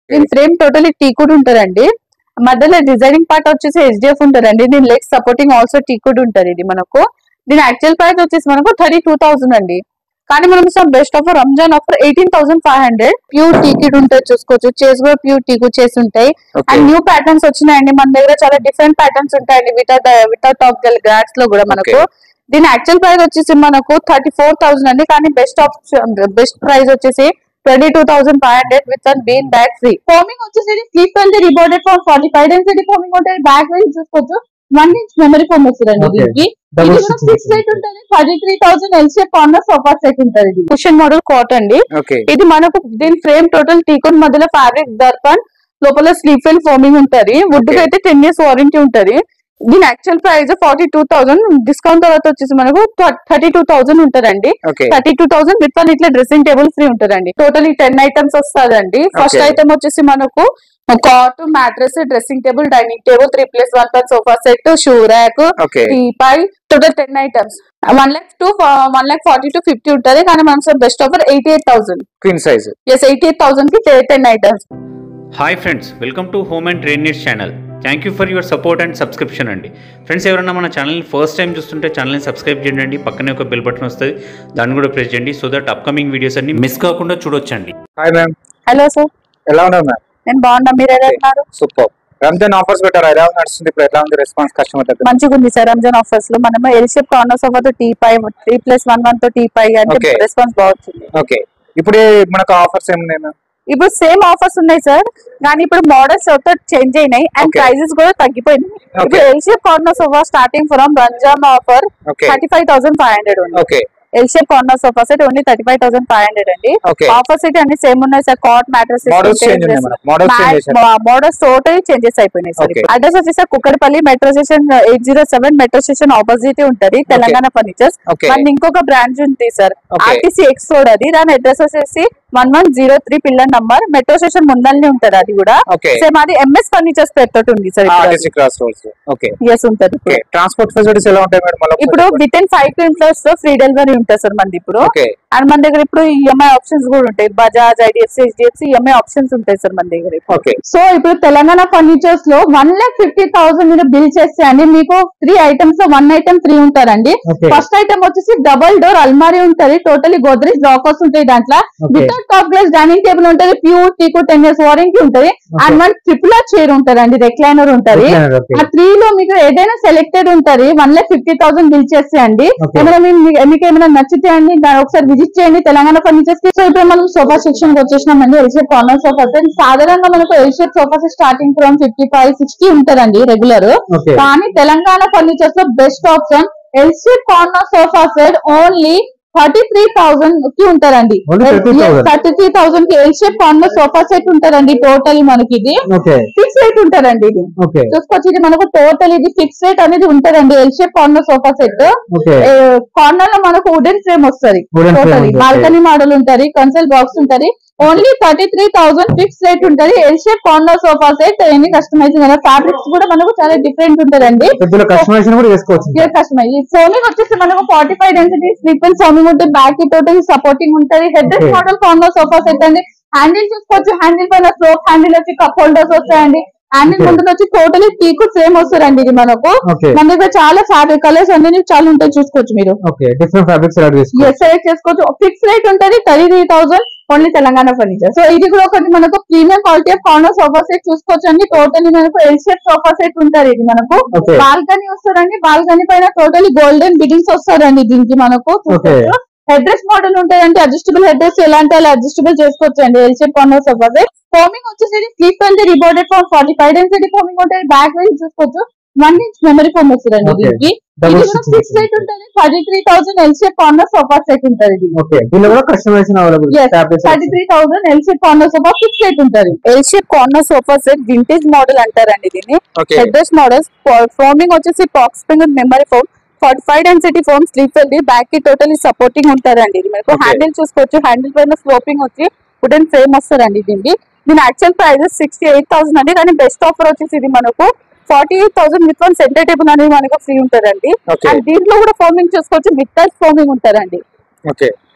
దీని frame totally టీకుడ్ ఉంటదండి మధ్యలో డిజైనింగ్ పార్ట్ వచ్చేసి హెచ్డిఎఫ్ ఉంటదండి దీని లెగ్ సపోర్టింగ్ ఆల్సో టీకుడ్ ఉంటది ఇది మనకు దీని యాక్చువల్ ప్రైస్ వచ్చేసి మనకు థర్టీ టూ థౌసండ్ అండి కానీ మనం best offer Ramzan offer eighteen thousand five hundred pure టీకిడ్ ఉంటుంది చూసుకోవచ్చు చేసి కూడా ప్యూర్ టీకు చేసి ఉంటాయి ఓకే అండ్ న్యూ ప్యాటర్న్స్ వచ్చినాయండి మన దగ్గర చాలా డిఫరెంట్ ప్యాటర్న్స్ ఉంటాయండి వితౌట్ వితౌట్ టాప్ గల్ గ్రాడ్స్ లో కూడా మనకు దీని యాక్చువల్ ప్రైస్ వచ్చేసి మనకు థర్టీ ఫోర్ థౌసండ్ అండి కానీ బెస్ట్ ఆప్షన్ బెస్ట్ ప్రైస్ వచ్చేసి twenty two thousand five hundred with one bean bag free foaming వచ్చేసి స్లీప్ వెళ్తే rebonded for forty five density foaming ఉంటుంది బ్యాక్ వెళ్ళి చూసుకోవచ్చు వన్ ఇంచ్ మెమరీ ఫోమ్ వస్తుందండి Okay. దీనికి Double ఇది కూడా stitching ఫిక్స్ రేట్ ఉంటుంది thirty three thousand L shape corner sofa set ఉంటుంది ఇది కుషన్ మోడల్ కాట్ అండి ఓకే ఇది మనకు దీని ఫ్రేమ్ టోటల్ టీకోన్ మధ్యలో ఫ్యాబ్రిక్ దర్పన్ లోపల స్లీప్ వెల్ ఫోమింగ్ ఉంటది వుడ్ Okay. అయితే టెన్ ఇయర్స్ వారంటీ ఉంటది దీని actual price forty two thousand discount తర్వాత వచ్చేసి మనకు థర్టీ టూ థౌసండ్ ఉంటదండి okay thirty two thousand with one ఇట్లా డ్రెస్సింగ్ టేబుల్ ఫ్రీ ఉంటదండి టోటల్ టెన్ ఐటమ్స్ వస్తుందండి ఫస్ట్ Okay. ఐటమ్ వచ్చేసి మనకు cot mattress dressing table dining table three plus one plus sofa set shoe rack okay teapoy total ten items one lakh to one lakh forty to fifty ఉంటది కానీ మనం best offer eighty eight thousand queen size yes eighty eight thousand కి ten items hi friends welcome to home and train needs channel thank you for your support and subscription అండి friends ఎవరైనా మన ఛానల్ని first time చూస్తుంటే ఛానల్ని subscribe చేయండి పక్కనే ఒక బెల్ బటన్ వస్తుంది దాన్ని కూడా ప్రెస్ చేయండి సో దట్ అప్కమింగ్ వీడియోస్ అన్ని మిస్ కాకుండా చూడొచ్చండి హాయ్ మ్యామ్ హలో సార్ ఎలా ఉన్నారు మ్యామ్ నేను బాగున్నా మీరు ఎలా ఉన్నారు సూపర్ రంజాన్ ఆఫర్స్ పెట్టారు ఎలా నడుస్తుంది ఇప్పుడు ఎట్లా ఉంది రెస్పాన్స్ కస్టమర్ దగ్గర మంచిగా ఉంది సార్ రంజాన్ ఆఫర్స్ లో మనము ఎల్ షేప్ కార్నర్ సోఫా తో teapoy three plus one one తో టీ పై అంటే Okay. రెస్పాన్స్ బాగుంది ఓకే ఇప్పుడు మనకు ఆఫర్స్ ఏమున్నాయి మ్యామ్ ఇప్పుడు సేమ్ ఆఫర్స్ ఉన్నాయి సార్ కానీ ఇప్పుడు మోడల్స్ చేంజ్ అయినాయి అండ్ Okay. ప్రైజెస్ కూడా తగ్గిపోయినాయి ఇప్పుడు Okay. L shape corner sofa starting from Ramzan offer okay thirty five thousand five hundred ఉంది okay L shape corner sofa set only thirty five thousand five hundred అండి okay offer set అన్ని same ఉన్నాయి sir cot mattress models change ఉన్నాయి madam models change చేశారు models total changes అయిపోయినాయి sir Okay. Address వచ్చేసి Kukatpally metro station eight zero seven metro station opposite ఉంటది Telangana furnitures okay మన ఇంకొక బ్రాంచ్ ఉంది sir Okay. RTC X road అది దాని అడ్రస్ వచ్చేసి one one zero three pillar number metro station ముందల్ని ఉంటది అది కూడా ఓకే సేమ్ అది ఎంఎస్ ఫర్నిచర్స్ పేరుతో ఉంది sir RTC cross roads okay yes ఉంటది ఓకే ట్రాన్స్పోర్ట్ ఫెసిలిటీస్ ఎలా ఉంటాయి మేడం మళ్ళీ ఇప్పుడు విత్ ఇన్ ఫైవ్ కిలోమీటర్స్ లో ఫ్రీ డెలివరీ ఉంటుంది సార్ మనది ఇప్పుడు ఓకే అండ్ మన దగ్గర ఇప్పుడు ఈఎంఐ ఆప్షన్స్ కూడా ఉంటాయి బజాజ్ ఐడిఎఫ్సి హెచ్డిఎఫ్సి ఈఎంఐ ఆప్షన్స్ ఉంటాయి సార్ మన దగ్గర ఇప్పుడు. ఓకే సో ఇప్పుడు తెలంగాణ ఫర్నిచర్స్ లో వన్ లాక్ ఫిఫ్టీ థౌసండ్ మీరు బిల్ చేస్తే అండి మీకు త్రీ ఐటమ్స్ లో వన్ ఐటమ్ ఫ్రీ ఉంటారండి ఓకే ఫస్ట్ ఐటమ్ వచ్చేసి డబల్ డోర్ అల్మారీ ఉంటది టోటలీ గోద్రేజ్ లాకర్స్ ఉంటాయి దాంట్లో okay without top glass dining table ఉంటది pure teak ten years warranty ఉంటది అండ్ వన్ ట్రిపుల్ చైర్ ఉంటదండి రెక్లైనర్ ఉంటది ఓకే ఆ త్రీ లో మీకు ఏదైనా సెలెక్టెడ్ ఉంటది one lakh fifty thousand bill చేస్తే అండి Okay. ఏమైనా మీ- మీ- మీకు ఏమైనా నచ్చితే అండి దాన్ని ఒకసారి విజిట్ చేయండి తెలంగాణ ఫర్నిచర్స్ కి సో ఇప్పుడు మనం సోఫా సెక్షన్ కి వచ్చేసినామండి ఎల్ షేప్ కార్నర్ సోఫా సాధారణంగా మనకు L shape sofas starting from fifty five sixty ఉంటదండి రెగ్యులర్ ఓకే కానీ తెలంగాణ ఫర్నిచర్స్ లో best option L shape corner sofa set only thirty three thousand కి ఉంటారండి Only 33,000. థర్టీ త్రీ థౌసండ్ కి L shape corner sofa set ఉంటారండి total మనకి ఇది okay fix rate ఉంటారండి ఇది ఓకే చూసుకోవచ్చు ఇది మనకు టోటల్ ఇది ఫిక్స్ రేట్ అనేది ఉంటదండి L shape corner sofa set okay corner లో మనకు వుడెన్ ఫ్రేమ్ వస్తుంది Wooden frame టోటల్ ఉంది, బాల్కనీ మోడల్ ఉంటది కన్సల్ బాక్స్ ఉంటది only thirty three thousand fix rate ఉంటది L shape corner sofa set ఎన్ని కస్టమైజింగ్ ఫ్యాబ్రిక్స్ కూడా మనకు చాలా డిఫరెంట్ ఉంటదండి పెద్దల కస్టమైజేషన్ కూడా చేసుకోవచ్చు ప్యూర్ కస్టమైజ్ ఈ ఫోమింగ్ వచ్చేసి మనకు forty five density sleeper foaming ఉంటుంది బ్యాక్ టోటల్ సపోర్టింగ్ ఉంటది head Okay. Model corner sofa set అండి హ్యాండిల్ చూసుకోవచ్చు హ్యాండిల్ పైన స్లోప్ హ్యాండిల్ వచ్చి కప్ హోల్డర్స్ వస్తాయండి హ్యాండిల్ Okay. ముందు వచ్చి టోటలీ టీకు ఫ్రేమ్ వస్తుందండి ఇది మనకు ఓకే మన దగ్గర చాలా ఫ్యాబ్రిక్ కలర్స్ అన్ని చాలా ఉంటాయి చూసుకోవచ్చు మీరు ఓకే డిఫరెంట్ ఫ్యాబ్రిక్స్ సెలెక్ట్ చేసుకోవచ్చు ఎస్ సెలెక్ట్ చేసుకోవచ్చు ఫిక్స్ రేట్ ఉంటది thirty three thousand only Telangana furniture so ఇది కూడా ఒకటి మనకు premium quality of corner sofa set చూసుకోవచ్చు అండి టోటలీ మనకు ఎల్ షేప్ సోఫా సెట్ ఉంటది ఇది మనకు ఓకే బాల్కనీ వస్తుందండి బాల్కనీ పైన టోటలీ గోల్డెన్ బిల్డింగ్స్ వస్తారండి దీనికి మనకు Okay. హెడ్ డ్రెస్ మోడల్ ఉంటాయండి అడ్జస్టబుల్ హెడ్ డ్రెస్ ఎలాంటి అలా అడ్జస్టబుల్ చేసుకోవచ్చు అండి L shape corner sofa set foaming వచ్చేసి స్లీప్ వెళ్తే rebonded for forty five density foaming ఉంటుంది బ్యాక్ వెళ్ళి చూసుకోవచ్చు వన్ ఇంచ్ మెమరీ ఫోమ్ వస్తుందండి Okay. దీనికి Double ఇది కూడా stitching ఫిక్స్ రేట్ ఉంటుంది thirty three thousand L shape corner sofa set ఉంటుంది ఇది ఓకే దీనిలో కూడా customization available Yes, fabrics thirty three thousand L shape corner sofa fix rate ఉంటుంది L shape corner sofa set vintage model అంటారండి దీన్ని okay head డ్రెస్ models foaming వచ్చేసి box spring memory foam forty five density foam sleep వెళ్ళి back కి totally supporting ఉంటారండి ఇది మనకు Okay. హ్యాండిల్ చూసుకోవచ్చు హ్యాండిల్ పైన స్లోపింగ్ వచ్చి వుడెన్ ఫ్రేమ్ వస్తారండి దీనికి దీని actual price sixty eight thousand అండి కానీ బెస్ట్ ఆఫర్ వచ్చేసి ఇది మనకు forty eight thousand with one centre table అనేది మనకు ఫ్రీ ఉంటుందండి ఓకే అండ్ దీంట్లో కూడా ఫోమింగ్ చూసుకోవచ్చు మిడ్ టచ్ ఫోమింగ్ ఉంటారండి ఓకే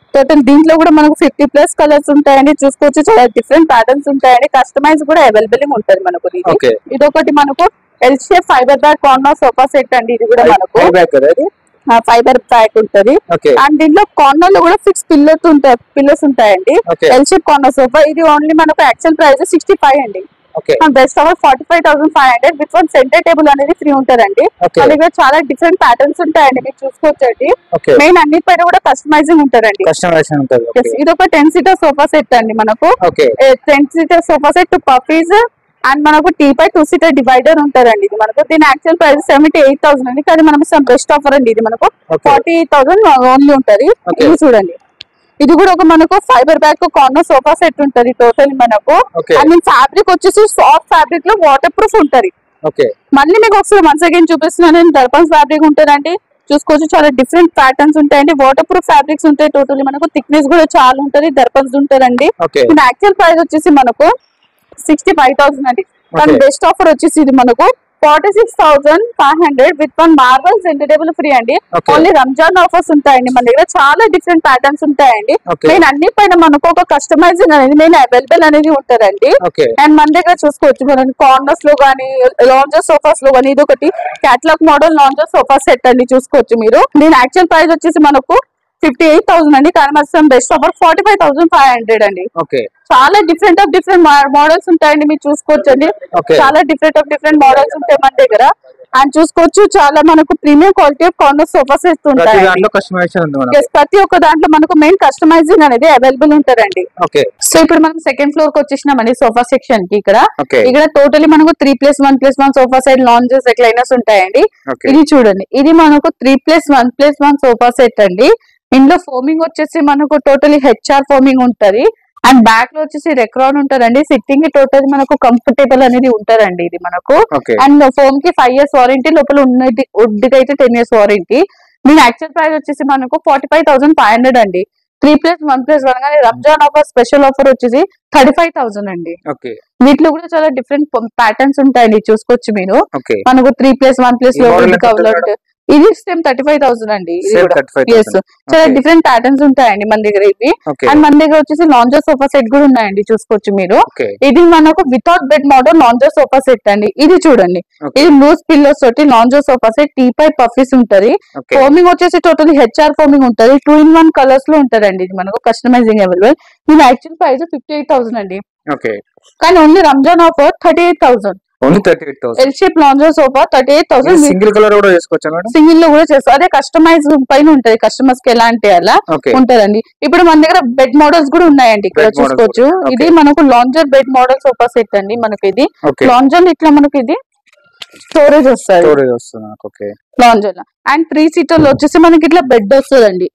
టోటల్ దీంట్లో కూడా మనకు ఫిఫ్టీ ప్లస్ కలర్స్ ఉంటాయండి చూసుకోవచ్చు చాలా డిఫరెంట్ ప్యాటర్న్స్ ఉంటాయండి కస్టమైజ్ కూడా అవైలబుల్ ఉంటుంది మనకు ఇది Okay. ఇది ఒకటి మనకు L shape fibre bag corner sofa set అండి ఇది కూడా మనకు హై బ్యాక్ కదా ఇది ఫైబర్ బ్యాగ్ ఉంటది ఓకే అండ్ దీంట్లో కార్నర్ లో కూడా ఫిక్స్ పిల్లర్స్ ఉంటాయి పిల్లర్స్ ఉంటాయండి Okay. L shape corner sofa ఇది ఓన్లీ మనకు యాక్చువల్ ప్రైస్ సిక్స్టీ ఫైవ్ అండి okay best our forty five thousand five hundred with one centre table అనేది ఫ్రీ ఉంటదండి Okay. మన దగ్గర చాలా డిఫరెంట్ ప్యాటర్న్స్ ఉంటాయండి మీరు చూసుకోవచ్చండి ఓకే మెయిన్ అన్ని పైన కూడా కస్టమైజింగ్ ఉంటదండి కస్టమైజేషన్ ఉంటుంది Yes, ఇది ఒక టెన్ సీటర్ సోఫా సెట్ అండి మనకు okay ten seater sofa set puffies and మనకు teapoy two seater divider ఉంటదండి ఇది మనకు దీని actual price seventy eight thousand అండి కానీ మనకు సమ్ బెస్ట్ ఆఫర్ అండి ఇది మనకు Okay. Forty eight thousand only ఉంటది Okay. ఇది చూడండి ఇది కూడా ఒక మనకు fibre bag corner sofa set ఉంటది టోటల్ మనకు Okay. అండ్ ఫ్యాబ్రిక్ వచ్చేసి సాఫ్ట్ ఫ్యాబ్రిక్ లో వాటర్ ప్రూఫ్ ఉంటది ఓకే మళ్ళీ మీకు ఒకసారి వన్స్ అగైన్ చూపిస్తున్నాను నేను దర్పన్స్ ఫ్యాబ్రిక్ ఉంటుందండి చూసుకోవచ్చు చాలా డిఫరెంట్ ప్యాటర్న్స్ ఉంటాయండి వాటర్ ప్రూఫ్ ఫ్యాబ్రిక్స్ ఉంటాయి టోటల్ మనకు థిక్నెస్ కూడా చాలా ఉంటది దర్పన్స్ ఉంటదండి ఓకే దీని యాక్చువల్ ప్రైస్ వచ్చేసి మనకు సిక్స్టీ ఫైవ్ థౌసండ్ అండి కానీ Okay. బెస్ట్ ఆఫర్ వచ్చేసి ఇది మనకు forty six thousand five hundred with one marble centre table free అండి Okay. ఓన్లీ రంజాన్ ఆఫర్స్ ఉంటాయండి మన దగ్గర చాలా డిఫరెంట్ ప్యాటర్న్స్ ఉంటాయండి Okay. నేను అన్ని పైన మనకు ఒక కస్టమైజింగ్ అనేది నేను అవైలబుల్ అనేది ఉంటదండి ఓకే అండ్ మన దగ్గర చూసుకోవచ్చు మనం కార్నర్స్ లో గానీ లాంజర్ సోఫాస్ లో గానీ ఇది ఒకటి catalogue model lounger sofa set అండి చూసుకోవచ్చు మీరు దీని యాక్చువల్ ప్రైస్ వచ్చేసి మనకు ఫిఫ్టీ ఎయిట్ థౌసండ్ అండి కానీ మన best offer forty five thousand five hundred అండి ఓకే చాలా డిఫరెంట్ ఆఫ్ డిఫరెంట్ మోడల్స్ ఉంటాయండి మీరు చూసుకోవచ్చు అండి Okay. చాలా డిఫరెంట్ ఆఫ్ డిఫరెంట్ మోడల్స్ ఉంటాయి మన దగ్గర అండ్ చూసుకోవచ్చు చాలా మనకు premium quality of corner sofas ప్రతి ఉంటాయి దాంట్లో కస్టమైజేషన్ ఉంది మనకు Yes, ప్రతి ఒక్క దాంట్లో మనకు మెయిన్ కస్టమైజింగ్ అనేది అవైలబుల్ ఉంటదండి ఓకే సో ఇప్పుడు మనం సెకండ్ ఫ్లోర్ కి వచ్చేసినామండి సోఫా సెక్షన్ కి ఇక్కడ ఓకే ఇక్కడ టోటలీ మనకు three plus one plus one sofa set lounges recliners ఉంటాయండి ఓకే ఇది చూడండి ఇది మనకు three plus one plus one sofa set అండి ఇందులో ఫోమింగ్ వచ్చేసి మనకు టోటలీ హెచ్ఆర్ ఫోమింగ్ ఉంటది అండ్ బ్యాక్ లో వచ్చేసి రెక్రాన్ ఉంటదండి సిట్టింగ్ కి టోటల్ మనకు కంఫర్టబుల్ అనేది ఉంటదండి ఇది మనకు ఓకే అండ్ ఫోమ్ కి ఫైవ్ ఇయర్స్ వారంటీ లోపల ఉన్నది వుడ్ కి అయితే టెన్ ఇయర్స్ వారంటీ దీని యాక్చువల్ ప్రైస్ వచ్చేసి మనకు forty five thousand five hundred అండి three plus one plus one కానీ రంజాన్ ఆఫర్ స్పెషల్ ఆఫర్ వచ్చేసి థర్టీ ఫైవ్ థౌసండ్ అండి ఓకే వీటిలో కూడా చాలా డిఫరెంట్ ప్యాటర్న్స్ ఉంటాయండి చూసుకోవచ్చు మీరు ఓకే మనకు త్రీ ప్లస్ వన్ ప్లస్ ఈ లో model వుడ్ ఎంత కవర్ ఉంటుంది ఇది సేమ్ థర్టీ ఫైవ్ థౌసండ్ అండి ఇది సేమ్ కూడా థర్టీ ఫైవ్ ఎస్ చాలా Okay. డిఫరెంట్ ప్యాటర్న్స్ ఉంటాయండి మన దగ్గర ఇవి ఓకే అండ్ మన దగ్గర వచ్చేసి లాంజర్ సోఫా సెట్ కూడా ఉన్నాయండి చూసుకోవచ్చు మీరు ఓకే ఇది మనకు without bed model lounger sofa set అండి ఇది చూడండి Okay. ఇది లూజ్ పిల్లోస్ తోటి lounger sofa set teapoy puffies ఉంటది ఓకే ఫోమింగ్ వచ్చేసి టోటల్ హెచ్ఆర్ ఫోమింగ్ ఉంటది టూ ఇన్ వన్ కలర్స్ లో ఉంటదండి ఇది మనకు కస్టమైజింగ్ అవైలబుల్ దీని actual price fifty eight thousand అండి ఓకే కానీ only Ramzan offer thirty eight thousand only thirty eight thousand L shape lounger sofa thirty eight thousand single colour కూడా చేసుకోవచ్చా మేడం సింగిల్ లో కూడా చేస్తాం అదే కస్టమైజ్ పైన ఉంటది కస్టమర్స్ కి ఎలా అంటే అలా ఓకే ఉంటదండి ఇప్పుడు మన దగ్గర బెడ్ మోడల్స్ కూడా ఉన్నాయండి ఇక్కడ Bed models చూసుకోవచ్చు కూడా. Okay. ఇది మనకు lounger bed model sofa set అండి మనకి ఇది ఓకే లాంజర్ ఇట్లా మనకి ఇది స్టోరేజ్ వస్తుంది స్టోరేజ్ వస్తుంది నాకు ఓకే లాంజర్ లో అండ్ త్రీ సీటర్ లో వచ్చేసి మనకి ఇట్లా బెడ్ వస్తుందండి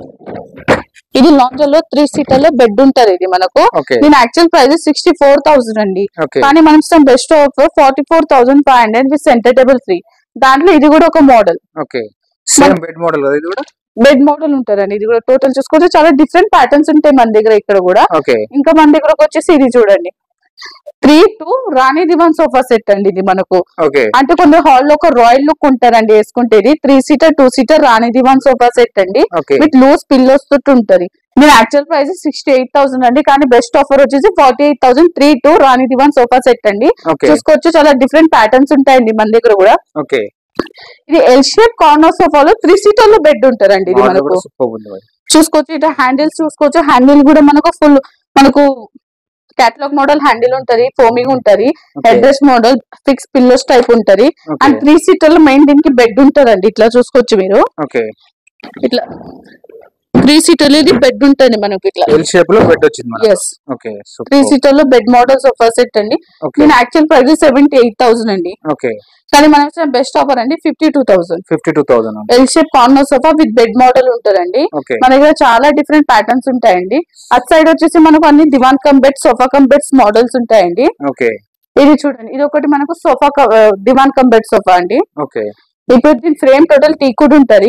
ఇది లాంజర్ లో త్రీ సీటర్ లో బెడ్ ఉంటది ఇది మనకు ఓకే దీని actual price sixty four thousand అండి ఓకే కానీ మనం ఇస్తాం best offer forty four thousand five hundred with centre table free దాంట్లో ఇది కూడా ఒక model okay same bed model కదా ఇది కూడా బెడ్ మోడల్ ఉంటదండి ఇది కూడా టోటల్ చూసుకోవచ్చు చాలా డిఫరెంట్ ప్యాటర్న్స్ ఉంటాయి మన దగ్గర ఇక్కడ కూడా ఓకే ఇంకా మన దగ్గరకు వచ్చేసి ఇది చూడండి three two Rani divan sofa set అండి ఇది మనకు ఓకే అంటే కొందరు హాల్ లో ఒక రాయల్ లుక్ ఉంటారండి వేసుకుంటే ఇది three seater two seater Rani divan sofa set అండి ఓకే విత్ లూజ్ పిల్లోస్ తోటి ఉంటది దీని actual price sixty eight thousand అండి కానీ బెస్ట్ ఆఫర్ వచ్చేసి forty eight thousand three two Rani divan sofa set అండి ఓకే చూసుకోవచ్చు చాలా డిఫరెంట్ ప్యాటర్న్స్ ఉంటాయండి మన దగ్గర కూడా ఓకే ఇది ఎల్ షేప్ కార్నర్ సోఫాలో త్రీ సీటర్ లో బెడ్ ఉంటదండి ఇది మోడల్ మనకు కూడా సూపర్ ఉంది మరి. చూసుకోవచ్చు ఇట్లా హ్యాండిల్స్ చూసుకోవచ్చు హ్యాండిల్ కూడా మనకు ఫుల్ మనకు కేటలాగ్ మోడల్ హ్యాండిల్ ఉంటది ఫోమింగ్ ఉంటది Okay. Head rest model fix pillows type ఉంటది Okay. అండ్ త్రీ సీటర్ లో మెయిన్ దీనికి బెడ్ ఉంటదండి ఇట్లా చూసుకోవచ్చు మీరు ఓకే ఇట్లా త్రీ సీటర్ ఇది బెడ్ ఉంటుంది మనకి ఇట్లా ఎల్ షేప్ లో బెడ్ వచ్చింది మనకి yes okay three super seater లో బెడ్ మోడల్ సోఫా సెట్ అండి ఓకే దీని actual price seventy eight thousand అండి ఓకే కానీ మనం బెస్ట్ ఆఫర్ అండి fifty two thousand fifty two thousand L shape corner sofa with bed model ఉంటదండి okay మన దగ్గర చాలా డిఫరెంట్ ప్యాటర్న్స్ ఉంటాయండి అటు సైడ్ వచ్చేసి మనకు అన్ని divan cum bed sofa cum beds models ఉంటాయండి ఓకే ఇది చూడండి ఇది ఒకటి మనకు sofa divan cum bed sofa అండి ఓకే ఇప్పుడు దీని ఫ్రేమ్ టోటల్ టీకుడ్ ఉంటది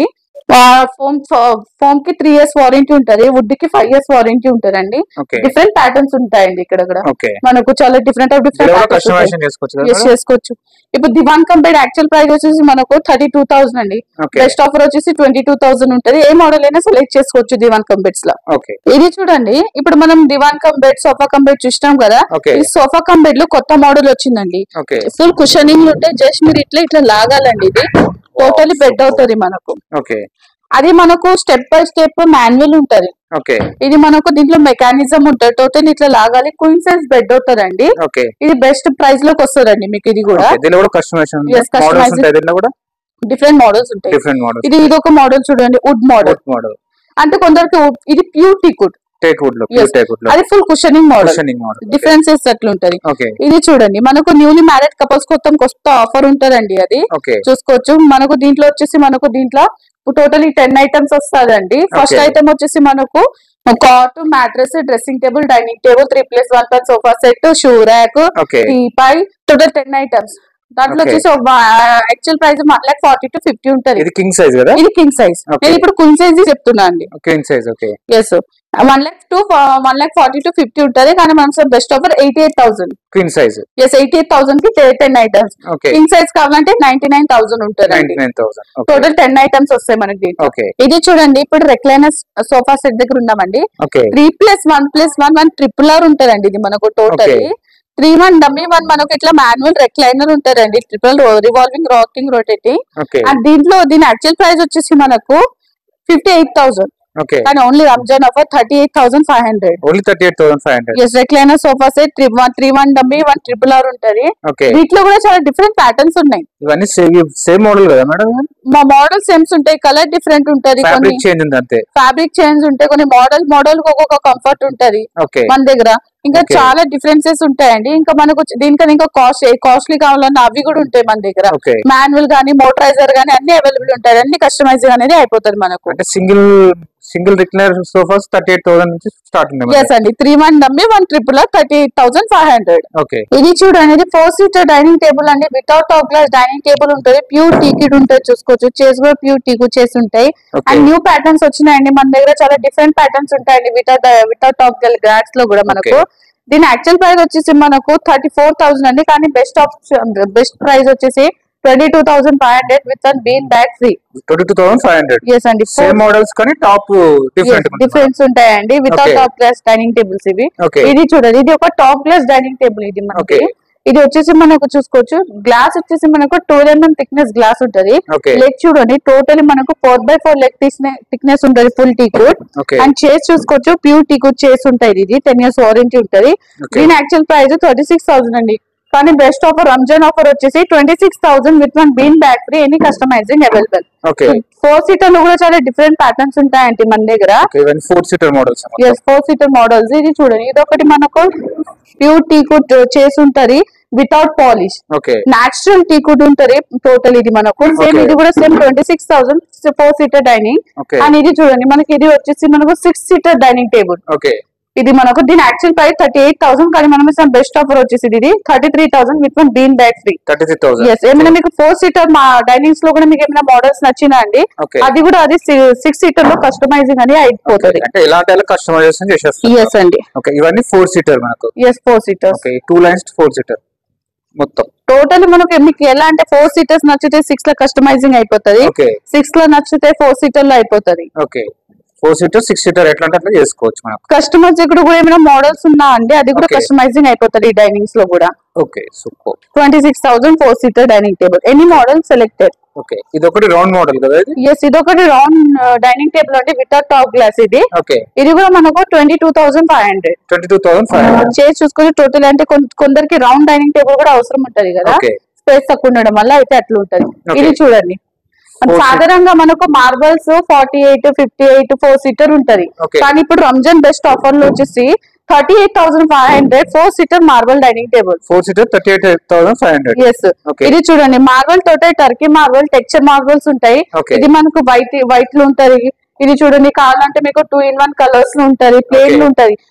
ఫోమ్ ఫోమ్ కి త్రీ ఇయర్స్ వారంటీ ఉంటది వుడ్ కి ఫైవ్ ఇయర్స్ వారంటీ ఉంటదండి ఓకే డిఫరెంట్ ప్యాటర్న్స్ ఉంటాయండి ఇక్కడ కూడా ఓకే మనకు చాలా డిఫరెంట్ ఆఫ్ దీనిలో కూడా డిఫరెంట్ కస్టమైజేషన్ చేసుకోవచ్చు కదా యూస్ చేసుకోవచ్చు ఇప్పుడు దివాన్ కంపెనీ యాక్చువల్ ప్రైస్ వచ్చేసి మనకు థర్టీ టూ థౌసండ్ అండి ఓకే బెస్ట్ ఆఫర్ వచ్చేసి ట్వంటీ టూ థౌసండ్ ఉంటది ఏ మోడల్ అయినా సెలెక్ట్ చేసుకోవచ్చు దివాన్ కంపెట్స్ లో ఓకే ఇది చూడండి ఇప్పుడు మనం దివాన్ కంపెట్ సోఫా కంపెట్ చూసినాం కదా ఓకే ఈ సోఫా కంపెట్ లో కొత్త మోడల్ వచ్చిందండి ఓకే ఫుల్ కుషనింగ్ ఉంటే జస్ట్ మీరు ఇట్లా ఇట్లా లాగాలండి ఇది టోటలీ బెడ్ అవుతుంది మనకు ఓకే అది మనకు స్టెప్ బై స్టెప్ మాన్యువల్ ఉంటది ఓకే ఇది మనకు దీంట్లో మెకానిజం ఉంటుంది టోటల్ ఇట్లా లాగాలి క్వీన్ సైజ్ బెడ్ అవుతుందండి ఓకే ఇది బెస్ట్ ప్రైస్ లోకి వస్తుందండి మీకు ఇది కూడా ఓకే దీనిలో కూడా కస్టమైజేషన్ Yes, మోడల్స్ customization. ఉంటాయి దీనిలో కూడా డిఫరెంట్ మోడల్స్ ఉంటాయి డిఫరెంట్ మోడల్స్ ఇది ఇది ఒక మోడల్ చూడండి వుడ్ మోడల్ మోడల్ అంటే కొందరికి wood- ఇది ప్యూర్ టీకుడ్ టేక్ వుడ్ లో Yes. టేక్ వుడ్ లో అది full cushioning model cushioning model differences అట్లా ఉంటది ఓకే ఇది చూడండి మనకు న్యూలీ మ్యారేడ్ కపుల్స్ కొత్త కొత్త ఆఫర్ ఉంటదండి అది ఓకే చూసుకోవచ్చు మనకు దీంట్లో వచ్చేసి మనకు దీంట్లో టోటలీ టెన్ ఐటమ్స్ వస్తాదండి ఫస్ట్ Okay. ఐటమ్ వచ్చేసి మనకు cot mattress dressing table dining table three plus one plus sofa set shoe rack okay teapoy total ten items దాంట్లో Okay. వచ్చేసి actual price one lakh forty to fifty ఉంటది ఇది king size కదా ఇది king size Okay. నేను ఇప్పుడు కుల్ size చెప్తున్నా అండి king size okay yes one lakh to one lakh forty to fifty ఉంటది కానీ మనం best offer eighty eight thousand queen size yes eighty eight thousand కి ten items okay king size కావాలంటే నైన్టీ నైన్ థౌసండ్ ఉంటదండి ninety nine thousand okay total ten items వస్తాయి మనకి దీంట్లో okay ఇది చూడండి ఇప్పుడు రెక్లైనర్ సోఫా సెట్ దగ్గర ఉన్నామండి okay three plus one plus one one triple R ఉంటదండి ఇది మనకు total Okay. Three one dummy one మనకు ఇట్లా మాన్యువల్ రెక్లైనర్ ఉంటదండి triple revolving rocking rotating okay and దీంట్లో దీని యాక్చువల్ ప్రైస్ వచ్చేసి మనకు ఫిఫ్టీ ఎయిట్ థౌసండ్ ఓకే కానీ only Ramzan offer thirty eight thousand five hundred only thirty eight thousand five hundred yes recliner sofa set three one three one dummy one triple are ఉంటది okay వీటిలో కూడా చాలా different patterns ఉన్నాయి ఇవన్నీ same same model కదా madam మా model సేమ్స్ ఉంటాయి కలర్ డిఫరెంట్ ఉంటది కొన్ని ఫ్యాబ్రిక్ చేంజ్ ఉంది అంతే ఫ్యాబ్రిక్ చేంజ్ ఉంటాయి కొన్ని మోడల్ మోడల్ ఒక్కొక్క కంఫర్ట్ ఉంటది ఓకే మన దగ్గర ఇంకా Okay. చాలా డిఫరెన్సెస్ ఉంటాయండి ఇంకా మనకు దీనికన్నా ఇంకా కాస్ట్ కాస్ట్లీ కావాలన్నా అవి కూడా ఉంటాయి మన దగ్గర ఓకే మాన్యువల్ గానీ మోటరైజర్ గానీ అన్ని అవైలబుల్ ఉంటాయి అన్ని కస్టమైజింగ్ అనేది అయిపోతుంది మనకు అంటే single single recliner sofas thirty eight thousand నుంచి స్టార్ట్ ఉంది ఎస్ అండి three one dummy one triple thirty eight thousand five hundred okay ఇది చూడండి ఇది ఫోర్ సీటర్ డైనింగ్ టేబుల్ అండి without top glass dining table ఉంటుంది ప్యూర్ టీకిడ్ ఉంటుంది చూసుకోవచ్చు చేసి కూడా ప్యూర్ టీకు చేసి ఉంటాయి ఓకే అండ్ న్యూ ప్యాటర్న్స్ వచ్చినాయండి మన దగ్గర చాలా డిఫరెంట్ ప్యాటర్న్స్ ఉంటాయండి వితౌట్ వితౌట్ టాప్ గ్లాస్ లో కూడా మనకు దీని యాక్చువల్ ప్రైస్ వచ్చేసి మనకు థర్టీ ఫోర్ థౌసండ్ అండి కానీ బెస్ట్ ఆప్షన్ బెస్ట్ ప్రైస్ వచ్చేసి twenty two thousand five hundred with one bean bag free twenty two thousand five hundred yes అండి సేమ్ మోడల్స్ కానీ టాప్ డిఫరెంట్ డిఫరెన్స్ ఉంటాయండి without Okay. Top glass dining tables ఇవి okay ఇది చూడండి ఇది ఒక top glass dining table ఇది మనకి Okay. ఇది వచ్చేసి మనకు చూసుకోవచ్చు గ్లాస్ వచ్చేసి మనకు టూ ఎంఎం థిక్నెస్ గ్లాస్ ఉంటది ఓకే లెగ్ చూడండి టోటలీ మనకు four by four leg thickness ఉంటది ఫుల్ టీకుడ్ ఓకే అండ్ చేసి చూసుకోవచ్చు ప్యూర్ టీకుడ్ చేసి ఉంటది ఇది టెన్ ఇయర్స్ వారంటీ ఉంటది ఓకే దీని actual price thirty six thousand అండి కానీ బెస్ట్ ఆఫర్ రంజాన్ ఆఫర్ వచ్చేసి twenty six thousand with one bean bag free any customising available okay four seater లో కూడా చాలా డిఫరెంట్ ప్యాటర్న్స్ ఉంటాయండి మన దగ్గర ఓకే ఇవన్నీ four seater models yes four seater models ఇది చూడండి ఇది ఒకటి మనకు ప్యూర్ టీకుడ్ చేసి ఉంటది without polish okay natural teakwood ఉంటది టోటల్ ఇది మనకు సేమ్ Okay. ఇది కూడా same twenty six thousand four seater dining okay and ఇది చూడండి మనకి ఇది వచ్చేసి మనకు six seater dining table okay ఇది మనకు దీని actual price thirty eight thousand కానీ మనం ఇస్తాం బెస్ట్ ఆఫర్ వచ్చేసి ఇది thirty three thousand with one bean bag free thirty three thousand yes ఏమైనా మీకు ఫోర్ సీటర్ మా డైనింగ్స్ లో కూడా మీకు ఏమైనా మోడల్స్ నచ్చినా అండి ఓకే అది కూడా అది సిక్స్ సీటర్ లో కస్టమైజింగ్ అని అయిపోతుంది అంటే ఎలాంటి కస్టమైజేషన్ చేసేస్తారు ఎస్ అండి ఓకే ఇవన్నీ ఫోర్ సీటర్ మనకు yes four seaters okay two lines four seater మొత్తం టోటల్ మనకు మీకు ఎలా అంటే ఫోర్ సీటర్స్ నచ్చితే సిక్స్ లో కస్టమైజింగ్ అయిపోతుంది ఓకే సిక్స్ లో నచ్చితే ఫోర్ సీటర్ లో అయిపోతుంది okay four seater six seater ఎట్లా అంటే అట్లా చేసుకోవచ్చు మనకు కస్టమర్స్ ఇక్కడ కూడా ఏమైనా మోడల్స్ ఉన్నా అండి అది కూడా Okay. కస్టమైజింగ్ అయిపోతుంది ఈ డైనింగ్స్ లో కూడా okay super twenty six thousand four seater dining table any model selected okay ఇది ఒకటి రౌండ్ మోడల్ కదా ఇది ఎస్ ఇది ఒకటి రౌండ్ డైనింగ్ టేబుల్ అంటే వితౌట్ టాప్ గ్లాస్ ఇది ఓకే ఇది కూడా మనకు twenty two thousand five hundred twenty two thousand five hundred చేసి చూసుకొని టోటల్ అంటే కొన్- కొందరికి రౌండ్ డైనింగ్ టేబుల్ కూడా అవసరం ఉంటది కదా ఓకే స్పేస్ తక్కువ ఉండడం వల్ల అయితే అట్లా ఉంటది Okay. ఇది చూడండి Four seat- సాధారణంగా మనకు marbles forty eight fifty eight four seater ఉంటది Okay. కానీ ఇప్పుడు రంజాన్ బెస్ట్ ఆఫర్ లో వచ్చేసి thirty eight thousand five hundred four seater marble dining table four seater thirty eight thousand five hundred yes Okay. ఇది చూడండి marble total Turkey marble texture marbles ఉంటాయి Okay. ఇది మనకు వైట్ వైట్ లో ఉంటది ఇది చూడండి కావాలంటే మీకు టూ ఇన్ వన్ కలర్స్ లో ఉంటది ప్లేన్ లో Okay. ఉంటది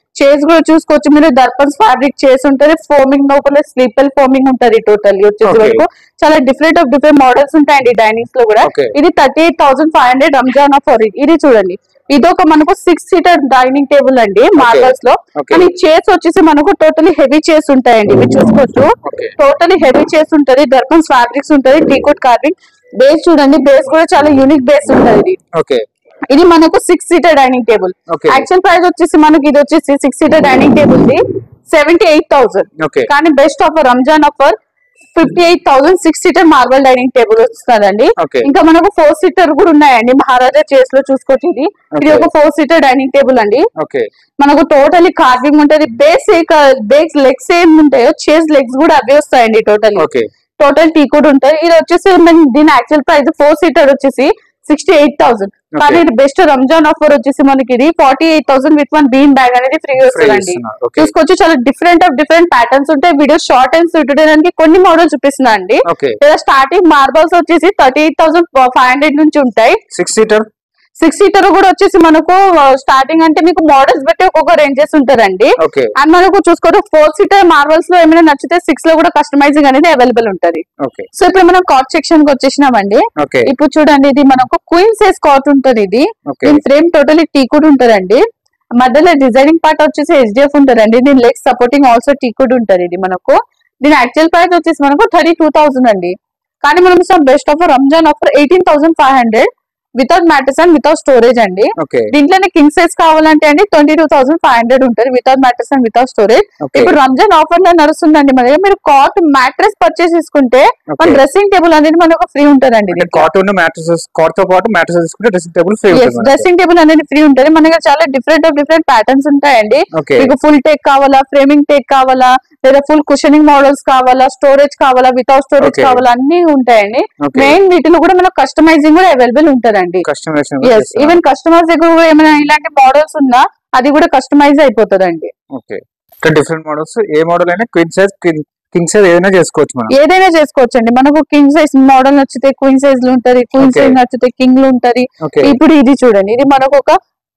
చేస్ కూడా చూసుకోవచ్చు మీరు దర్పన్స్ ఫ్యాబ్రిక్ చేసి ఉంటది ఫోమింగ్ లోపల స్లీపల్ ఫోమింగ్ ఉంటది టోటల్ వచ్చేసి Okay. వరకు చాలా డిఫరెంట్ ఆఫ్ డిఫరెంట్ మోడల్స్ ఉంటాయండి డైనింగ్స్ లో కూడా Okay. ఇది thirty eight thousand five hundred Ramzan offer ఇది చూడండి ఇది ఒక మనకు సిక్స్ సీటర్ డైనింగ్ టేబుల్ అండి మార్బల్స్ లో Okay. కానీ చేస్ వచ్చేసి మనకు టోటలీ హెవీ చేస్ ఉంటాయండి ఇవి చూసుకోవచ్చు Okay. టోటలీ హెవీ చేస్ ఉంటది దర్పన్స్ ఫ్యాబ్రిక్స్ ఉంటది టీకోట్ కార్వింగ్ బేస్ చూడండి బేస్ కూడా చాలా యూనిక్ బేస్ ఉంటది ఇది ఓకే ఇది మనకు six seater dining table Okay. Actual price వచ్చేసి మనకి ఇది వచ్చేసి six seater dining table the seventy eight thousand okay కానీ best offer Ramzan offer fifty eight thousand six seater marble dining table వస్తుందండి Okay. ఇంకా మనకు ఫోర్ సీటర్ కూడా ఉన్నాయండి మహారాజా చేస్ లో చూసుకోవచ్చు ఇది ఇది Okay. ఒక ఫోర్ సీటర్ డైనింగ్ టేబుల్ అండి ఓకే మనకు టోటలీ కార్వింగ్ ఉంటది బేస్ బేస్ లెగ్స్ ఏం ఉంటాయో చేస్ లెగ్స్ కూడా అవే వస్తాయండి టోటల్ ఓకే టోటల్ టీ కూడా ఉంటుంది ఇది వచ్చేసి మన దీని యాక్చువల్ ప్రైస్ ఫోర్ సీటర్ వచ్చేసి సిక్స్టీ ఎయిట్ థౌసండ్ కానీ ఇది బెస్ట్ రంజాన్ ఆఫర్ వచ్చేసి మనకి ఇది forty eight thousand with one bean bag అనేది ఫ్రీ వస్తుందండి ఇస్తున్నారు. Okay. చూసుకోవచ్చు చాలా డిఫరెంట్ ఆఫ్ డిఫరెంట్ ప్యాటర్న్స్ ఉంటాయి వీడియో షార్ట్ అండ్ చూడడానికి కొన్ని మోడల్ చూపిస్తున్నా అండి ఓకే లేదా స్టార్టింగ్ మార్బల్స్ వచ్చేసి thirty eight thousand five hundred నుంచి ఉంటాయి సిక్స్ సీటర్ సిక్స్ సీటర్ కూడా వచ్చేసి మనకు స్టార్టింగ్ అంటే మీకు మోడల్స్ బట్టి ఒక్కొక్క రేంజెస్ ఉంటారండి ఓకే అండ్ మనకు చూసుకోవచ్చు ఫోర్ సీటర్ మార్బల్స్ లో ఏమైనా నచ్చితే సిక్స్ లో కూడా కస్టమైజింగ్ అనేది అవైలబుల్ ఉంటది ఓకే సో ఇప్పుడు మనం కాట్ సెక్షన్ కి వచ్చేసినామండి ఓకే ఇప్పుడు చూడండి ఇది మనకు క్వీన్ సైజ్ కాట్ ఉంటది ఇది ఓకే దీని ఫ్రేమ్ టోటలీ టీకుడ్ ఉంటదండి మధ్యలో డిజైనింగ్ పార్ట్ వచ్చేసి హెచ్డిఎఫ్ ఉంటదండి దీని లెగ్ సపోర్టింగ్ ఆల్సో టీకుడ్ ఉంటది ఇది మనకు దీని యాక్చువల్ ప్రైస్ వచ్చేసి మనకు థర్టీ టూ థౌసండ్ అండి కానీ మనం best offer Ramzan offer eighteen thousand five hundred without mattress and without storage అండి ఓకే దీంట్లోనే కింగ్ సైజ్ కావాలంటే అండి twenty two thousand five hundred ఉంటుంది without mattress and without storage okay ఇప్పుడు రంజాన్ ఆఫర్ లో నడుస్తుందండి మన దగ్గర మీరు కాట్ మ్యాట్రెస్ పర్చేస్ చేసుకుంటే మన Okay. డ్రెస్సింగ్ టేబుల్ అనేది మనకు ఫ్రీ ఉంటుందండి అంటే కాటన్ మ్యాట్రసెస్ కాట్ తో పాటు మ్యాట్రసెస్ తీసుకుంటే డ్రెస్సింగ్ టేబుల్ ఫ్రీ ఉంటుంది మనకు. డ్రెస్సింగ్ టేబుల్ అనేది ఫ్రీ ఉంటుంది మన దగ్గర చాలా డిఫరెంట్ ఆఫ్ డిఫరెంట్ ప్యాటర్న్స్ ఉంటాయండి ఓకే మీకు ఫుల్ టేక్ కావాలా ఫ్రేమింగ్ టేక్ కావాలా లేదా ఫుల్ కుషనింగ్ మోడల్స్ కావాలా స్టోరేజ్ కావాలా వితౌట్ స్టోరేజ్ Okay. కావాలా అన్ని ఉంటాయండి ఓకే మెయిన్ వీటిలో కూడా మనకు కస్టమైజింగ్ కూడా అవైలబుల్ ఉంటదండి కస్టమైజేషన్ ఎస్ ఈవెన్ కస్టమర్స్ దగ్గర కూడా ఏమైనా ఇలాంటి మోడల్స్ ఉన్నా అది కూడా కస్టమైజ్ అయిపోతుందండి ఓకే ఇక్కడ డిఫరెంట్ మోడల్స్ ఏ మోడల్ అయినా క్వీన్ సైజ్ కింగ్ సైజ్ ఏదైనా చేసుకోవచ్చు మనం ఏదైనా చేసుకోవచ్చండి మనకు కింగ్ సైజ్ మోడల్ నచ్చితే క్వీన్ సైజ్ లో ఉంటది క్వీన్ Okay. సైజ్ నచ్చితే కింగ్ లో ఉంటది ఓకే ఇప్పుడు ఇది చూడండి ఇది మనకు ఒక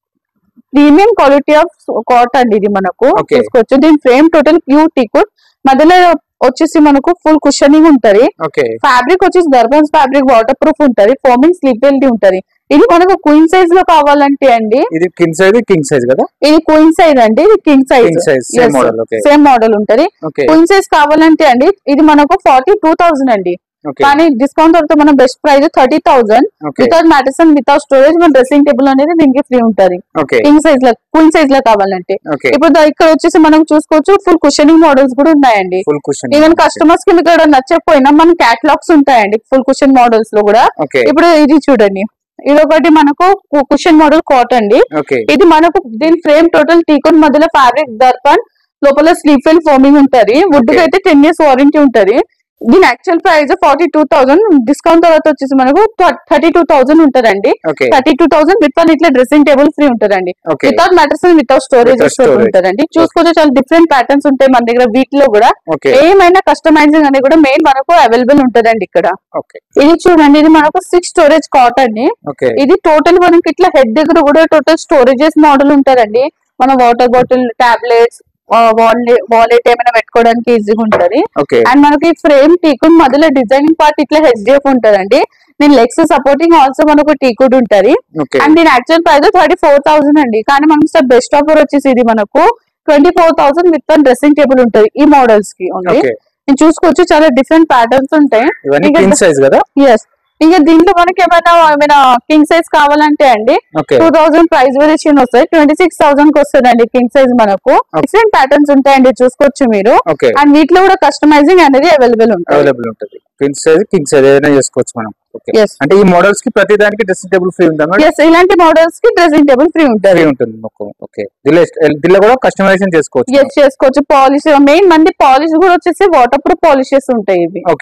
ప్రీమియం క్వాలిటీ ఆఫ్ కాట్ అండి ఇది మనకు Okay. చూసుకోవచ్చు దీని ఫ్రేమ్ టోటల్ ప్యూర్ టీకుడ్ మధ్యలో వచ్చేసి మనకు ఫుల్ కుషనింగ్ ఉంటది ఓకే ఫ్యాబ్రిక్ వచ్చేసి దర్బన్స్ ఫ్యాబ్రిక్ వాటర్ ప్రూఫ్ ఉంటది ఫోమింగ్ స్లిపెల్టీ ఉంటది ఇది మనకు క్వీన్ సైజ్ లో కావాలంటే అండి ఇది కింగ్ సైజ్ కింగ్ సైజ్ కదా ఇది క్వీన్ సైజ్ అండి ఇది king size king size same model okay same model ఉంటది ఓకే క్వీన్ సైజ్ కావాలంటే అండి ఇది మనకు ఫార్టీ టూ థౌసండ్ అండి ఓకే కానీ డిస్కౌంట్ తర్వాత మన best price thirty thousand okay without mattress and without storage మన డ్రెస్సింగ్ టేబుల్ అనేది దీనికి ఫ్రీ ఉంటది ఓకే కింగ్ సైజ్ లో క్వీన్ సైజ్ లో కావాలంటే ఓకే ఇప్పుడు దా- ఇక్కడ వచ్చేసి మనం చూసుకోవచ్చు ఫుల్ కుషనింగ్ మోడల్స్ కూడా ఉన్నాయండి ఫుల్ కుషన్ ఈవెన్ కస్టమర్స్ కి మీకు ఇక్కడ నచ్చకపోయినా మన క్యాటలాగ్స్ ఉంటాయండి ఫుల్ కుషన్ మోడల్స్ లో కూడా ఓకే ఇప్పుడు ఇది చూడండి ఇది ఒకటి మనకు కుషన్ మోడల్ కాట్ అండి ఓకే ఇది మనకు దీని ఫ్రేమ్ టోటల్ టీకోన్ మధ్యలో ఫ్యాబ్రిక్ దర్పన్ లోపల స్లీప్ అండ్ ఫోమింగ్ ఉంటది వుడ్ కి Okay. అయితే టెన్ ఇయర్స్ వారంటీ ఉంటది దీని actual price forty two thousand discount తర్వాత వచ్చేసి మనకు థర్టీ టూ థౌసండ్ ఉంటదండి okay thirty two thousand with one ఇట్లా డ్రెస్సింగ్ టేబుల్ ఫ్రీ ఉంటదండి okay without mattress without storage Without storage. ఉంటదండి చూసుకోవచ్చు చాలా డిఫరెంట్ ప్యాటర్న్స్ ఉంటాయి మన దగ్గర వీటిలో కూడా ఓకే ఏమైనా కస్టమైజింగ్ అనేది కూడా మెయిన్ మనకు అవైలబుల్ ఉంటదండి ఇక్కడ ఓకే ఇది చూడండి ఇది మనకు సిక్స్ స్టోరేజ్ కాట్ అండి ఓకే ఇది టోటల్ మనకి ఇట్లా హెడ్ దగ్గర కూడా టోటల్ స్టోరేజెస్ మోడల్ ఉంటదండి మన వాటర్ బాటిల్ టాబ్లెట్స్ వాలెట్ ఏమైనా పెట్టుకోవడానికి ఈజీగా ఉంటది ఓకే అండ్ మనకి ఫ్రేమ్ టీకుడ్ మధ్యలో డిజైనింగ్ పార్ట్ ఇట్లా హెచ్డిఎఫ్ ఉంటదండి దీని లెగ్స్ సపోర్టింగ్ ఆల్సో మనకు టీకుడ్ ఉంటది ఓకే అండ్ దీని actual price thirty four thousand అండి కానీ మనకి బెస్ట్ ఆఫర్ వచ్చేసి ఇది మనకు twenty four thousand with one dressing table ఉంటది ఈ మోడల్స్ కి ఓన్లీ ఓకే నేను చూసుకోవచ్చు చాలా డిఫరెంట్ ప్యాటర్న్స్ ఉంటాయి ఇవన్నీ ఇంకా కింగ్ సైజ్ కదా ఎస్ ఇంకా దీంట్లో మనకి ఏమైనా ఏమైనా కింగ్ సైజ్ కావాలంటే అండి okay two thousand price variation వస్తాయి ట్వంటీ సిక్స్ థౌసండ్ కి వస్తుందండి కింగ్ సైజ్ మనకు డిఫరెంట్ ప్యాటర్న్స్ ఉంటాయండి చూసుకోవచ్చు మీరు ఓకే అండ్ వీటిలో కూడా కస్టమైజింగ్ అనేది అవైలబుల్ ఉంటుంది అవైలబుల్ ఉంటుంది కింగ్ సైజ్ కింగ్ సైజ్ ఏదైనా చేసుకోవచ్చు మనం ఓకే ఎస్ అంటే ఈ మోడల్స్ కి ప్రతి దానికి డ్రెస్సింగ్ టేబుల్ ఫ్రీ ఉందా మేడం ఎస్ ఇలాంటి మోడల్స్ కి డ్రెస్సింగ్ టేబుల్ ఫ్రీ ఉంటుంది ఫ్రీ ఉంటుంది మాకు ఓకే దీనిలో దీనిలో కూడా కస్టమైజేషన్ చేసుకోవచ్చు ఎస్ చేసుకోవచ్చు పాలిష్ మెయిన్ మంది పాలిష్ కూడా వచ్చేసి వాటర్ ప్రూఫ్ పాలిషెస్ ఉంటాయి ఇవి ఓకే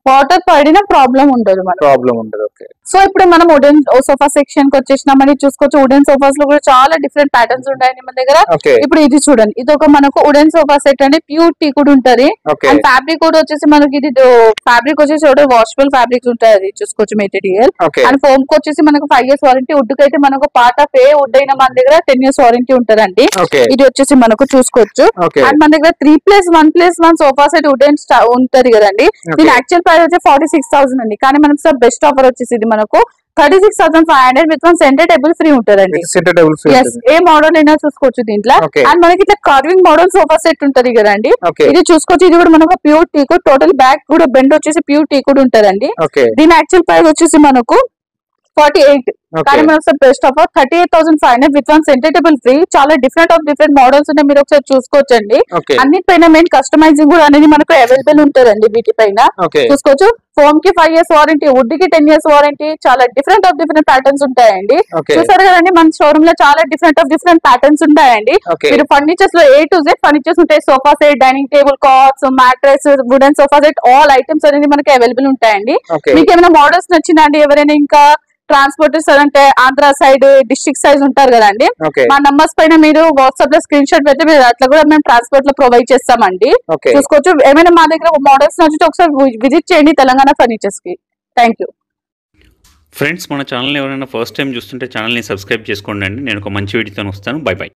వాటర్ పడిన ప్రాబ్లం ఉండదు మనకు ప్రాబ్లం ఉండదు ఓకే సో ఇప్పుడు మనం వుడెన్ సోఫా సెక్షన్ కి వచ్చేసినామని చూసుకోవచ్చు వుడెన్ సోఫాస్ లో కూడా చాలా డిఫరెంట్ ప్యాటర్న్స్ ఉంటాయండి మన దగ్గర ఓకే ఇప్పుడు ఇది చూడండి ఇది ఒక మనకు వుడెన్ సోఫా సెట్ అండి ప్యూర్ టీ కూడా ఉంటది ఓకే అండ్ ఫ్యాబ్రిక్ కూడా వచ్చేసి మనకి ఇది ఫ్యాబ్రిక్ వచ్చేసి కూడా వాషబుల్ ఫ్యాబ్రిక్స్ ఉంటాయి అది చూసుకోవచ్చు మెటీరియల్ ఓకే అండ్ ఫోమ్ కి వచ్చేసి మనకు ఫైవ్ ఇయర్స్ వారంటీ వుడ్ కి అయితే మనకు పార్ట్ ఆఫ్ ఏ వుడ్ అయినా మన దగ్గర టెన్ ఇయర్స్ వారంటీ ఉంటదండి ఓకే ఇది వచ్చేసి మనకు చూసుకోవచ్చు ఓకే అండ్ మన దగ్గర three plus one plus one sofa set wooden ఉంటది కదండి దీని యాక్చువల్ ప్రైస్ వచ్చి ఫార్టీ సిక్స్ థౌసండ్ అండి కానీ మనకు సార్ బెస్ట్ ఆఫర్ వచ్చేసి ఇది మనకు thirty six thousand five hundred with one centre table free ఉంటదండి సెంటర్ టేబుల్ ఫ్రీ ఎస్ ఏ మోడల్ అయినా చూసుకోవచ్చు దీంట్లో Okay. అండ్ మనకి ఇట్లా కార్వింగ్ మోడల్ సోఫా సెట్ ఉంటది కదండి ఓకే ఇది చూసుకోవచ్చు ఇది కూడా మనకు ప్యూర్ టీ కూడా టోటల్ బ్యాక్ కూడా బెండ్ వచ్చేసి ప్యూర్ టీ కూడా ఉంటదండి ఓకే దీని యాక్చువల్ ప్రైస్ వచ్చేసి మనకు ఫార్టీ ఎయిట్ ఓకే కానీ మనకు sir best offer thirty eight thousand five hundred with one centre table free చాలా డిఫరెంట్ ఆఫ్ డిఫరెంట్ మోడల్స్ ఉన్నాయి మీరు ఒకసారి చూసుకోవచ్చండి ఓకే అన్నిటిపైన మెయిన్ కస్టమైజింగ్ కూడా అనేది మనకు అవైలబుల్ ఉంటదండి వీటిపైన ఓకే చూసుకోవచ్చు ఫోమ్ కి ఫైవ్ ఇయర్స్ వారంటీ వుడ్ కి టెన్ ఇయర్స్ వారంటీ చాలా డిఫరెంట్ ఆఫ్ డిఫరెంట్ ప్యాటర్న్స్ ఉంటాయండి ఓకే చూసారు కదండి మన షోరూమ్ లో చాలా డిఫరెంట్ ఆఫ్ డిఫరెంట్ ప్యాటర్న్స్ ఉంటాయండి ఓకే మీరు ఫర్నిచర్స్ లో ఏ టు జెడ్ ఫర్నిచర్స్ ఉంటాయి sofa set dining table cots mattress wooden sofa set all items అనేది మనకి అవైలబుల్ ఉంటాయండి ఓకే మీకు ఏమైనా మోడల్స్ నచ్చిందా అండి ఎవరైనా ఇంకా ట్రాన్స్పోర్టర్స్ అంటే ఆంధ్ర సైడ్ డిస్ట్రిక్ట్ సైజ్ ఉంటారు కదండి ఓకే మా నంబర్స్ పైన మీరు వాట్సాప్ లో స్క్రీన్ షాట్ పెడితే మీరు అట్లా కూడా మేము ట్రాన్స్పోర్ట్ లో ప్రొవైడ్ చేస్తామండి ఓకే చూసుకోవచ్చు ఏమైనా మా దగ్గర మోడల్స్ నచ్చితే ఒకసారి విజిట్ చేయండి తెలంగాణ ఫర్నిచర్స్ కి థ్యాంక్ యూ ఫ్రెండ్స్ మన ఛానల్ ఎవరైనా ఫస్ట్ టైం చూస్తుంటే ఛానల్ని సబ్స్క్రైబ్ చేసుకోండి అండి నేను ఒక మంచి వీడియోతో వస్తాను బై బై